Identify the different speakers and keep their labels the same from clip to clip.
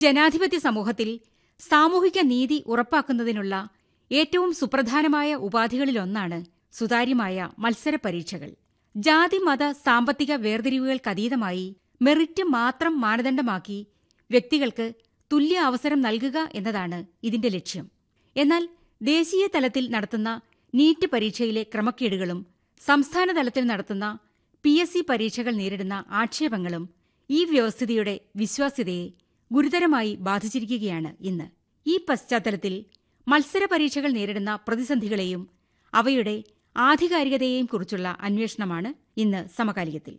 Speaker 1: ജനാധിപത്യ സമൂഹത്തിൽ സാമൂഹിക നീതി ഉറപ്പാക്കുന്നതിനുള്ള ഏറ്റവും സുപ്രധാനമായ ഉപാധികളിലൊന്നാണ് സുതാര്യമായ മത്സര പരീക്ഷകൾ ജാതി മത സാമ്പത്തിക വേർതിരിവുകൾക്കതീതമായി മെറിറ്റ് മാത്രം മാനദണ്ഡമാക്കി വ്യക്തികൾക്ക് തുല്യ അവസരം നൽകുക എന്നതാണ് ഇതിന്റെ ലക്ഷ്യം എന്നാൽ ദേശീയ തലത്തിൽ നടത്തുന്ന നീറ്റ് പരീക്ഷയിലെ ക്രമക്കേടുകളും സംസ്ഥാന തലത്തിൽ നടത്തുന്ന പി എസ് സി പരീക്ഷകൾ നേരിടുന്ന ആക്ഷേപങ്ങളും ഈ വ്യവസ്ഥിതിയുടെ വിശ്വാസ്യതയെ ഗുരുതരമായി ബാധിച്ചിരിക്കുകയാണ് ഇന്ന് ഈ പശ്ചാത്തലത്തിൽ മത്സര പരീക്ഷകൾ നേരിടുന്ന പ്രതിസന്ധികളെയും അവയുടെ ആധികാരികതയെയും കുറിച്ചുള്ള അന്വേഷണമാണ് ഇന്ന് സമകാലികത്തിൽ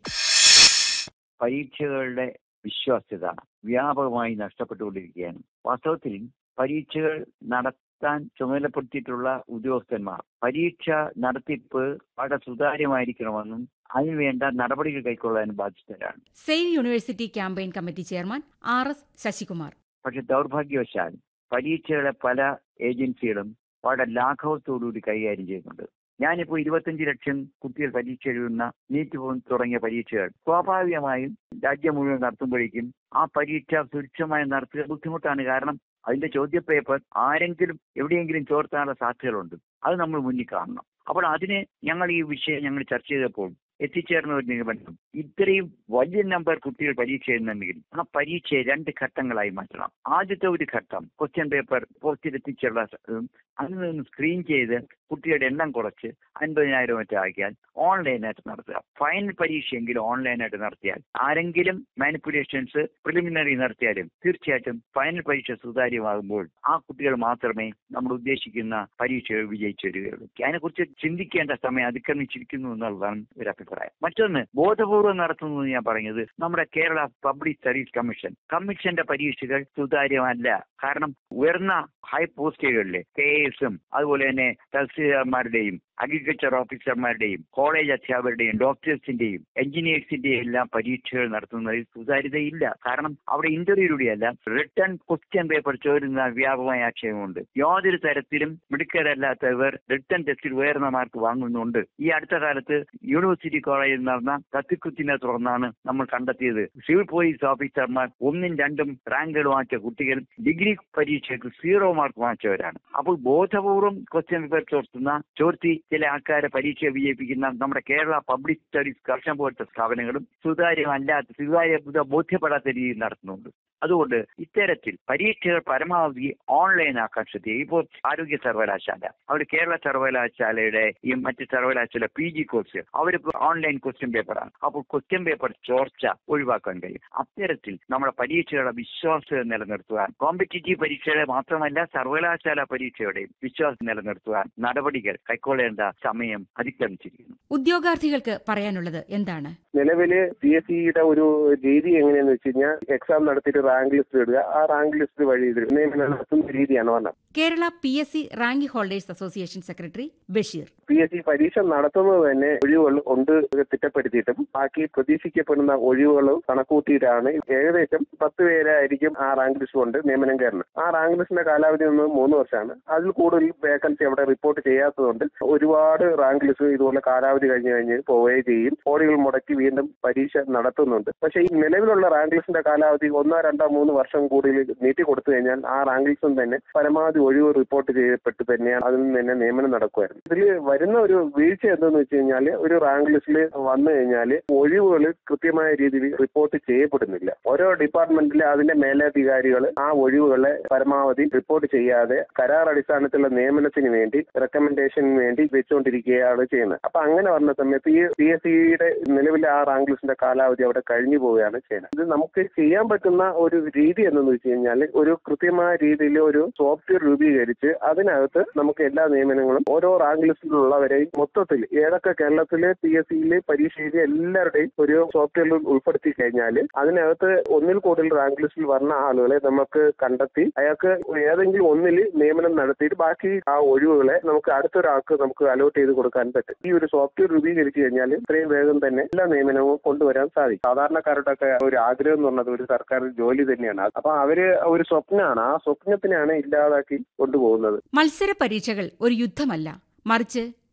Speaker 2: പരീക്ഷകളുടെ വിശ്വാസ്യത വ്യാപകമായി നഷ്ടപ്പെട്ടുകൊണ്ടിരിക്കുകയാണ് വാസ്തവത്തിൽ പരീക്ഷകൾ നടത്താൻ ചുമതലപ്പെടുത്തിയിട്ടുള്ള ഉദ്യോഗസ്ഥന്മാർ പരീക്ഷ നടത്തിപ്പ് വളരെ സുതാര്യമായിരിക്കണമെന്നും അതിനുവേണ്ട നടപടികൾ കൈക്കൊള്ളാനും ബാധ്യസ്ഥരാണ്
Speaker 1: save university campaign committee chairman R S Sasikumar
Speaker 2: പക്ഷെ ദൗർഭാഗ്യവശാൽ പരീക്ഷകളെ പല ഏജൻസികളും വളരെ ലാഘവത്തോടുകൂടി കൈകാര്യം ചെയ്യുന്നുണ്ട് ഞാനിപ്പോൾ ഇരുപത്തഞ്ച് ലക്ഷം കുട്ടികൾ പരീക്ഷ എഴുതുന്ന നീറ്റ് പോ- തുടങ്ങിയ പരീക്ഷകൾ സ്വാഭാവികമായും രാജ്യം മുഴുവൻ നടത്തുമ്പോഴേക്കും ആ പരീക്ഷ സുരക്ഷമായി നടത്തുക ബുദ്ധിമുട്ടാണ് കാരണം അതിന്റെ ചോദ്യപേപ്പർ ആരെങ്കിലും എവിടെയെങ്കിലും ചോർത്താനുള്ള സാധ്യതകളുണ്ട് അത് നമ്മൾ മുന്നിൽ കാണണം അപ്പോൾ അതിന് ഞങ്ങൾ ഈ വിഷയം ഞങ്ങൾ ചർച്ച ചെയ്തപ്പോൾ എത്തിച്ചേർന്ന ഒരു നിഗമനം ഇത്രയും വലിയ നമ്പർ കുട്ടികൾ പരീക്ഷ എഴുതുന്നുണ്ടെങ്കിൽ ആ പരീക്ഷയെ രണ്ട് ഘട്ടങ്ങളായി മാറ്റണം ആദ്യത്തെ ഒരു ഘട്ടം ക്വസ്റ്റ്യൻ പേപ്പർ പോസ്റ്റിൽ എത്തിച്ചുള്ള ഉം, അതിൽ നിന്ന് സ്ക്രീൻ ചെയ്ത് കുട്ടികളുടെ എണ്ണം കുറച്ച് അൻപതിനായിരം മറ്റോ ആക്കിയാൽ ഓൺലൈനായിട്ട് നടത്തുക ഫൈനൽ പരീക്ഷയെങ്കിലും ഓൺലൈനായിട്ട് നടത്തിയാൽ ആരെങ്കിലും മാനിപ്പുലേഷൻസ് പ്രിലിമിനറി നടത്തിയാലും തീർച്ചയായിട്ടും ഫൈനൽ പരീക്ഷ സുതാര്യമാകുമ്പോൾ ആ കുട്ടികൾ മാത്രമേ നമ്മൾ ഉദ്ദേശിക്കുന്ന പരീക്ഷകൾ വിജയിച്ചു വരികയുള്ളൂ അതിനെക്കുറിച്ച് ചിന്തിക്കേണ്ട സമയം അതിക്രമിച്ചിരിക്കുന്നു എന്നുള്ളതാണ് ഒരു അഭിപ്രായം മറ്റൊന്ന് ബോധപൂർവ്വം നടത്തുന്നത് ഞാൻ പറഞ്ഞത് നമ്മുടെ കേരള പബ്ലിക് സർവീസ് കമ്മീഷൻ കമ്മീഷന്റെ പരീക്ഷകൾ സുതാര്യമല്ല കാരണം ഉയർന്ന ഹൈ പോസ്റ്റുകളിലെ കെ എസും അതുപോലെ തന്നെ തഹസീൽദാർമാരുടെയും അഗ്രികൾച്ചർ ഓഫീസർമാരുടെയും കോളേജ് അധ്യാപകരുടെയും ഡോക്ടേഴ്സിന്റെയും എഞ്ചിനീയേഴ്സിന്റെയും എല്ലാം പരീക്ഷകൾ നടത്തുന്നതിൽ സുതാര്യതയില്ല കാരണം അവിടെ ഇന്റർവ്യൂയിലൂടെയല്ല റിട്ടേൺ ക്വസ്റ്റ്യൻ പേപ്പർ ചോരുന്ന വ്യാപകമായ ആക്ഷേപമുണ്ട് യാതൊരു തരത്തിലും മിടുക്കരല്ലാത്തവർ റിട്ടേൺ ടെസ്റ്റിൽ ഉയർന്ന മാർക്ക് വാങ്ങുന്നുണ്ട് ഈ അടുത്ത കാലത്ത് യൂണിവേഴ്സിറ്റി കോളേജിൽ നടന്ന കത്തിക്കുത്തിനെ തുടർന്നാണ് നമ്മൾ കണ്ടെത്തിയത് സിവിൽ പോലീസ് ഓഫീസർമാർ ഒന്നും രണ്ടും റാങ്കുകൾ വാങ്ങിച്ച കുട്ടികൾ ഡിഗ്രി പരീക്ഷയ്ക്ക് സീറോ മാർക്ക് വാങ്ങിച്ചവരാണ് അപ്പോൾ ബോധപൂർവം ക്വസ്റ്റ്യൻ പേപ്പർ ചോർത്തുന്ന ചോർത്തി ചില ആൾക്കാരെ പരീക്ഷ വിജയിപ്പിക്കുന്ന നമ്മുടെ കേരള പബ്ലിക് സർവീസ് കർഷൻ പോലത്തെ സ്ഥാപനങ്ങളും സുതാര്യമല്ലാത്ത സുതാര്യത ബോധ്യപ്പെടാത്ത രീതിയിൽ നടത്തുന്നുണ്ട് അതുകൊണ്ട് ഇത്തരത്തിൽ പരീക്ഷകൾ പരമാവധി ഓൺലൈൻ ആക്കാൻ ശ്രദ്ധിക്കുക ഇപ്പോൾ ആരോഗ്യ സർവകലാശാല അവർ കേരള സർവകലാശാലയുടെ ഈ മറ്റ് സർവകലാശാല പി ജി കോഴ്സ് അവർ ഓൺലൈൻ ക്വസ്റ്റ്യൻ പേപ്പറാണ് അപ്പോൾ ക്വസ്റ്റ്യൻ പേപ്പർ ചോർച്ച ഒഴിവാക്കാൻ കഴിയും അത്തരത്തിൽ നമ്മുടെ പരീക്ഷകളുടെ വിശ്വാസ്യത നിലനിർത്തുവാൻ കോമ്പറ്റീറ്റീവ് പരീക്ഷകളെ മാത്രമല്ല സർവകലാശാല പരീക്ഷയുടെയും വിശ്വാസം നിലനിർത്തുവാൻ നടപടികൾ കൈക്കൊള്ളേണ്ട സമയം അതിക്രമിച്ചിരിക്കുന്നു
Speaker 1: ഉദ്യോഗാർത്ഥികൾക്ക് പറയാനുള്ളത് എന്താണ്
Speaker 3: നിലവില് പി എസ് സിയുടെ ഒരു രീതി എങ്ങനെയാന്ന് വെച്ച് കഴിഞ്ഞാൽ എക്സാം നടത്തിയിട്ട് റാങ്ക് ലിസ്റ്റ് ഇടുക ആ റാങ്ക് ലിസ്റ്റ് വഴി ഇത് നിയമനം നടത്തുന്ന രീതിയാണ് പറഞ്ഞത്
Speaker 1: Kerala P S C rank holders association secretary Basheer
Speaker 3: P S C പരീക്ഷ നടത്തുന്നത് തന്നെ ഒഴിവുകൾ ഉണ്ട് തിട്ടപ്പെടുത്തിയിട്ടും ബാക്കി പ്രതീക്ഷിക്കപ്പെടുന്ന ഒഴിവുകളും കണക്കൂട്ടിയിട്ടാണ് ഏകദേശം പത്ത് പേരായിരിക്കും ആ റാങ്ക് ലിസ്റ്റ് കൊണ്ട് നിയമനം കയറുന്നത് ആ റാങ്ക് ലിസ്റ്റിന്റെ കാലാവധി ഒന്ന് മൂന്ന് വർഷമാണ് അതിൽ കൂടുതൽ വേക്കൻസി അവിടെ റിപ്പോർട്ട് ചെയ്യാത്തതുകൊണ്ട് ഒരുപാട് റാങ്ക് ലിസ്റ്റ് ഇതുപോലെ കാലാവധി കഴിഞ്ഞ് കഴിഞ്ഞ് പോവുകയും ചെയ്യും കോടികൾ മുടക്കി വീണ്ടും പരീക്ഷ നടത്തുന്നുണ്ട് പക്ഷേ ഈ നിലവിലുള്ള റാങ്ക് ലിസ്റ്റിന്റെ കാലാവധി ഒന്നോ രണ്ടോ മൂന്ന് വർഷം കൂടുതൽ നീട്ടി കൊടുത്തു കഴിഞ്ഞാൽ ആ റാങ്ക് ലിസ്റ്റും തന്നെ പരമാവധി ഒഴിവ് റിപ്പോർട്ട് ചെയ്യപ്പെട്ട് തന്നെയാണ് അതിൽ നിന്ന് തന്നെ നിയമനം നടക്കുമായിരുന്നു ഇതിൽ വരുന്ന ഒരു വീഴ്ച എന്തെന്ന് വെച്ച് കഴിഞ്ഞാൽ ഒരു റാങ്ക് ലിസ്റ്റിൽ വന്നു കഴിഞ്ഞാൽ ഒഴിവുകൾ കൃത്യമായ രീതിയിൽ റിപ്പോർട്ട് ചെയ്യപ്പെടുന്നില്ല ഓരോ ഡിപ്പാർട്ട്മെന്റിലെ അതിന്റെ മേലധികാരികൾ ആ ഒഴിവുകളെ പരമാവധി റിപ്പോർട്ട് ചെയ്യാതെ കരാർ അടിസ്ഥാനത്തിലുള്ള നിയമനത്തിന് വേണ്ടി റെക്കമെൻഡേഷന് വേണ്ടി വെച്ചുകൊണ്ടിരിക്കുകയാണ് ചെയ്യുന്നത് അപ്പൊ അങ്ങനെ വന്ന സമയത്ത് ഈ പി എസ് സിയുടെ നിലവിലെ ആ റാങ്ക് ലിസ്റ്റിന്റെ കാലാവധി അവിടെ കഴിഞ്ഞു പോവുകയാണ് ചെയ്യുന്നത് ഇത് നമുക്ക് ചെയ്യാൻ പറ്റുന്ന ഒരു രീതി എന്തെന്ന് വെച്ച് കഴിഞ്ഞാൽ ഒരു കൃത്യമായ രീതിയിൽ ഒരു സോഫ്റ്റ്വെയർ രൂപീകരിച്ച് അതിനകത്ത് നമുക്ക് എല്ലാ നിയമനങ്ങളും ഓരോ റാങ്ക് ലിസ്റ്റിലുള്ളവരെയും മൊത്തത്തിൽ ഏതൊക്കെ കേരളത്തിലെ പി എസ് സിയിലെ പരീക്ഷ എഴുതിയ എല്ലാവരുടെയും ഒരു സോഫ്റ്റ്വെയറിൽ ഉൾപ്പെടുത്തി കഴിഞ്ഞാൽ അതിനകത്ത് ഒന്നിൽ കൂടുതൽ റാങ്ക് ലിസ്റ്റിൽ വന്ന ആളുകളെ നമുക്ക് കണ്ടെത്തി അയാൾക്ക് ഏതെങ്കിലും ഒന്നിൽ നിയമനം നടത്തിയിട്ട് ബാക്കി ആ ഒഴിവുകളെ നമുക്ക് അടുത്തൊരാൾക്ക് നമുക്ക് അലോട്ട് ചെയ്ത് കൊടുക്കാൻ പറ്റും ഈ ഒരു സോഫ്റ്റ്വെയർ രൂപീകരിച്ചു കഴിഞ്ഞാൽ ഇത്രയും വേഗം തന്നെ എല്ലാ നിയമനവും കൊണ്ടുവരാൻ സാധിക്കും സാധാരണക്കാരുടെ ഒക്കെ ഒരു ആഗ്രഹം എന്ന് പറഞ്ഞത് ഒരു സർക്കാർ ജോലി തന്നെയാണ് അപ്പൊ അവര് ഒരു സ്വപ്നമാണ് ആ സ്വപ്നത്തിനാണ് ഇല്ലാതാക്കി കൊണ്ടുപോകുന്നത്
Speaker 1: മത്സര പരീക്ഷകൾ ഒരു യുദ്ധമല്ല മറിച്ച്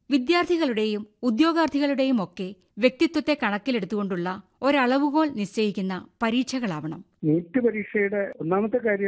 Speaker 1: വിദ്യാർത്ഥികളുടെയും ഉദ്യോഗാർത്ഥികളുടെയും ഒക്കെ വ്യക്തിത്വത്തെ കണക്കിലെടുത്തുകൊണ്ടുള്ള ഒരളവുകോൽ നിശ്ചയിക്കുന്ന പരീക്ഷകളാവണം
Speaker 4: നീറ്റ് പരീക്ഷയുടെ ഒന്നാമത്തെ കാര്യം